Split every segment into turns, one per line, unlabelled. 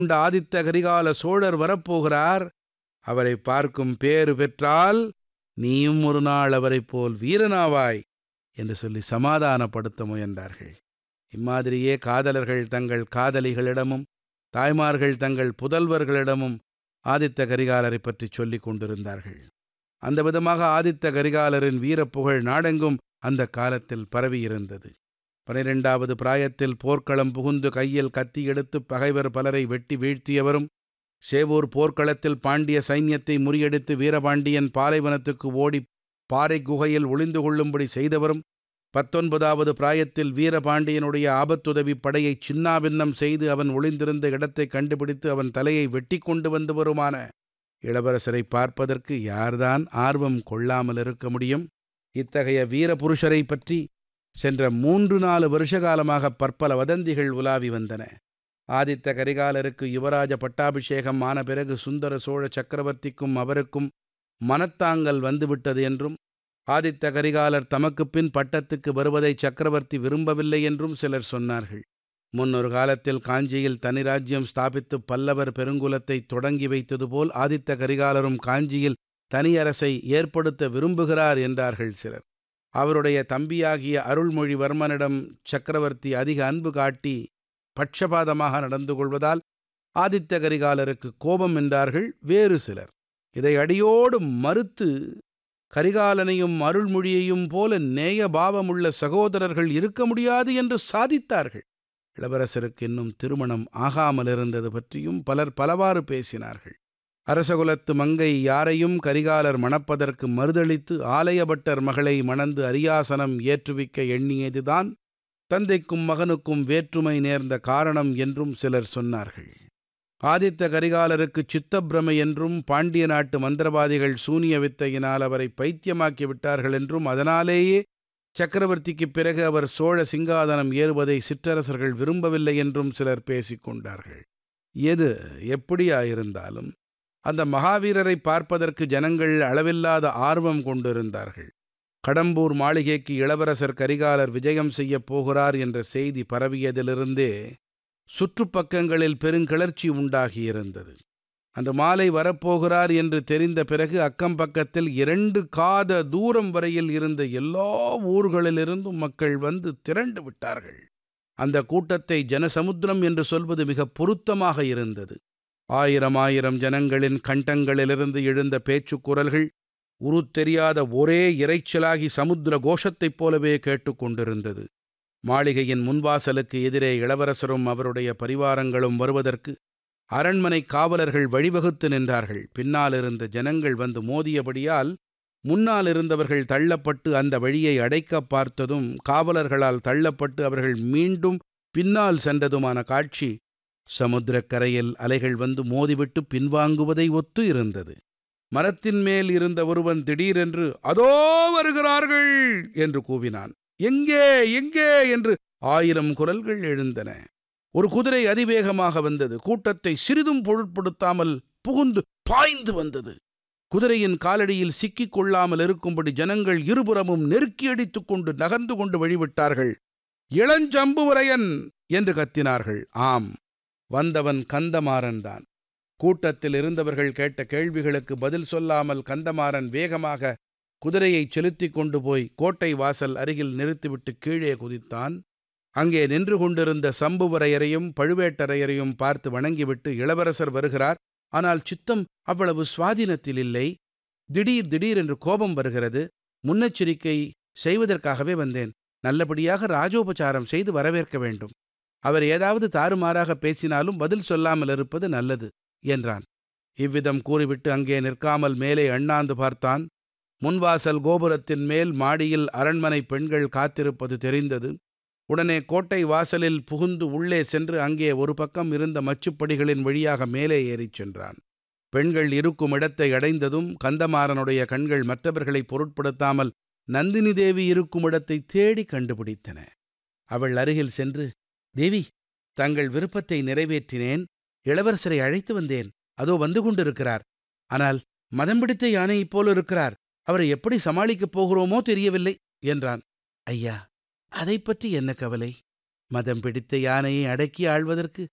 கொண்ட ஆதித்த கரிகால சோழர் வரப்போகிறார் அவரை பார்க்கும் பேறு பெற்றால் நீயும் ஒரு நாள் அவரைப் போல் வீரனாவாய் என்று சொல்லி சமாதானப்படுத்த முயன்றார்கள் இம்மாதிரியே காதலர்கள் தங்கள் காதலிகளிடமும் தாய்மார்கள் தங்கள் புதல்வர்களிடமும் ஆதித்த கரிகாலரைப் பற்றி சொல்லிக் கொண்டிருந்தார்கள் அந்த விதமாக ஆதித்த கரிகாலரின் வீரப்புகழ் நாடெங்கும் அந்த காலத்தில் பரவியிருந்தது பனிரெண்டாவது பிராயத்தில் போர்க்களம் புகுந்து கையில் கத்தி எடுத்து பகைவர் பலரை வெட்டி வீழ்த்தியவரும் சேவூர் போர்க்களத்தில் பாண்டிய சைன்யத்தை முறியடித்து வீரபாண்டியன் பாலைவனத்துக்கு ஓடி பாறை குகையில் ஒளிந்து கொள்ளும்படி செய்தவரும் பத்தொன்பதாவது பிராயத்தில் வீரபாண்டியனுடைய ஆபத்துதவி படையை சின்னாபின்னம் செய்து அவன் ஒளிந்திருந்த இடத்தை கண்டுபிடித்து அவன் தலையை வெட்டி கொண்டு வந்தவருமான இளவரசரை பார்ப்பதற்கு யார்தான் ஆர்வம் கொள்ளாமல் இருக்க முடியும் இத்தகைய வீரபுருஷரை பற்றி சென்ற மூன்று நாலு வருஷ காலமாக பற்பல வதந்திகள் உலாவி வந்தன ஆதித்த கரிகாலருக்கு யுவராஜ பட்டாபிஷேகம் ஆன பிறகு சுந்தர சோழ சக்கரவர்த்திக்கும் அவருக்கும் மனத்தாங்கல் வந்துவிட்டது என்றும் ஆதித்த கரிகாலர் தமக்கு பின் பட்டத்துக்கு வருவதை சக்கரவர்த்தி விரும்பவில்லை என்றும் சிலர் சொன்னார்கள் முன்னொரு காலத்தில் காஞ்சியில் தனி ராஜ்யம் ஸ்தாபித்து பல்லவர் பெருங்குலத்தை தொடங்கி வைத்தது போல் ஆதித்த கரிகாலரும் காஞ்சியில் தனி அரசை ஏற்படுத்த விரும்புகிறார் என்றார்கள் சிலர் அவருடைய தம்பியாகிய அருள்மொழிவர்மனிடம் சக்கரவர்த்தி அதிக அன்பு காட்டி பட்சபாதமாக நடந்து கொள்வதால் ஆதித்த கரிகாலருக்கு கோபம் என்றார்கள் வேறு சிலர் இதை அடியோடு மறுத்து கரிகாலனையும் அருள்மொழியையும் போல நேய பாவமுள்ள சகோதரர்கள் இருக்க முடியாது என்று சாதித்தார்கள் இளவரசருக்கு இன்னும் திருமணம் ஆகாமல் இருந்தது பற்றியும் பலர் பலவாறு பேசினார்கள் அரசகுலத்து மங்கை யாரையும் கரிகாலர் மணப்பதற்கு மறுதளித்து ஆலயபட்டர் மகளை மணந்து அரியாசனம் ஏற்றுவிக்க எண்ணியதுதான் தந்தைக்கும் மகனுக்கும் வேற்றுமை நேர்ந்த காரணம் என்றும் சிலர் சொன்னார்கள் ஆதித்த கரிகாலருக்கு சித்தப்பிரமை என்றும் பாண்டிய நாட்டு மந்திரவாதிகள் சூனிய வித்தையினால் அவரை பைத்தியமாக்கி விட்டார்கள் என்றும் அதனாலேயே சக்கரவர்த்திக்குப் பிறகு அவர் சோழ சிங்காதனம் ஏறுவதை சிற்றரசர்கள் விரும்பவில்லை என்றும் சிலர் பேசிக் கொண்டார்கள் எது எப்படியாயிருந்தாலும் அந்த மகாவீரரை பார்ப்பதற்கு ஜனங்கள் அளவில்லாத ஆர்வம் கொண்டிருந்தார்கள் கடம்பூர் மாளிகைக்கு இளவரசர் கரிகாலர் விஜயம் செய்யப் போகிறார் என்ற செய்தி பரவியதிலிருந்தே சுற்றுப்பக்கங்களில் பெருங்கிளர்ச்சி உண்டாகியிருந்தது அன்று மாலை வரப்போகிறார் என்று தெரிந்த பிறகு அக்கம் பக்கத்தில் இரண்டு காத தூரம் வரையில் இருந்த எல்லா ஊர்களிலிருந்தும் மக்கள் வந்து திரண்டு விட்டார்கள் அந்த கூட்டத்தை ஜனசமுத்திரம் என்று சொல்வது மிக பொருத்தமாக இருந்தது ஆயிரம் ஆயிரம் ஜனங்களின் கண்டங்களிலிருந்து எழுந்த பேச்சுக் குரல்கள் உருத்தெரியாத ஒரே இரைச்சலாகி சமுத்திர கோஷத்தைப் போலவே கேட்டுக்கொண்டிருந்தது மாளிகையின் முன்வாசலுக்கு எதிரே இளவரசரும் அவருடைய பரிவாரங்களும் வருவதற்கு அரண்மனை காவலர்கள் வழிவகுத்து நின்றார்கள் பின்னால் இருந்த ஜனங்கள் வந்து மோதியபடியால் முன்னால் இருந்தவர்கள் தள்ளப்பட்டு அந்த வழியை அடைக்க பார்த்ததும் காவலர்களால் தள்ளப்பட்டு அவர்கள் மீண்டும் பின்னால் சென்றதுமான காட்சி சமுத்திரக்கரையில் அலைகள் வந்து மோதிவிட்டு பின்வாங்குவதை ஒத்து இருந்தது மரத்தின் மேல் இருந்த ஒருவன் திடீரென்று அதோ வருகிறார்கள் என்று கூவினான் எங்கே எங்கே என்று ஆயிரம் குரல்கள் எழுந்தன ஒரு குதிரை அதிவேகமாக வந்தது கூட்டத்தை சிறிதும் பொருட்படுத்தாமல் புகுந்து பாய்ந்து வந்தது குதிரையின் காலடியில் சிக்கிக் கொள்ளாமல் இருக்கும்படி ஜனங்கள் இருபுறமும் நெருக்கி அடித்துக் கொண்டு நகர்ந்து கொண்டு வழிவிட்டார்கள் இளஞ்சம்புவரையன் என்று கத்தினார்கள் ஆம் வந்தவன் கந்தமாறன் தான் கூட்டத்தில் இருந்தவர்கள் கேட்ட கேள்விகளுக்கு பதில் சொல்லாமல் கந்தமாறன் வேகமாக குதிரையை செலுத்திக் கொண்டு போய் கோட்டை வாசல் அருகில் நிறுத்திவிட்டு கீழே குதித்தான் அங்கே நின்று கொண்டிருந்த சம்புவரையரையும் பழுவேட்டரையரையும் பார்த்து வணங்கிவிட்டு இளவரசர் வருகிறார் ஆனால் சித்தம் அவ்வளவு சுவாதீனத்தில் இல்லை திடீர் திடீர் என்று கோபம் வருகிறது முன்னெச்சரிக்கை செய்வதற்காகவே வந்தேன் நல்லபடியாக ராஜோபசாரம் செய்து வரவேற்க வேண்டும் அவர் ஏதாவது தாறுமாறாக பேசினாலும் பதில் சொல்லாமல் இருப்பது நல்லது என்றான் இவ்விதம் கூறிவிட்டு அங்கே நிற்காமல் மேலே அண்ணாந்து பார்த்தான் முன்வாசல் கோபுரத்தின் மேல் மாடியில் அரண்மனை பெண்கள் காத்திருப்பது தெரிந்தது உடனே கோட்டை வாசலில் புகுந்து உள்ளே சென்று அங்கே ஒரு பக்கம் இருந்த மச்சுப்படிகளின் வழியாக மேலே ஏறிச் சென்றான் பெண்கள் இருக்கும் இடத்தை அடைந்ததும் கந்தமாறனுடைய கண்கள் மற்றவர்களை பொருட்படுத்தாமல் நந்தினி தேவி இருக்கும் இடத்தை தேடி கண்டுபிடித்தன அவள் அருகில் சென்று தேவி தங்கள் விருப்பத்தை நிறைவேற்றினேன் இளவரசரை அழைத்து வந்தேன் அதோ வந்து கொண்டிருக்கிறார் ஆனால் மதம் பிடித்த யானையைப் போல இருக்கிறார் அவரை எப்படி சமாளிக்கப் போகிறோமோ தெரியவில்லை என்றான் ஐயா அதை பற்றி என்ன கவலை மதம் பிடித்த யானையை அடக்கி ஆள்வதற்கு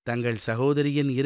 தங்கள் சகோதரியின்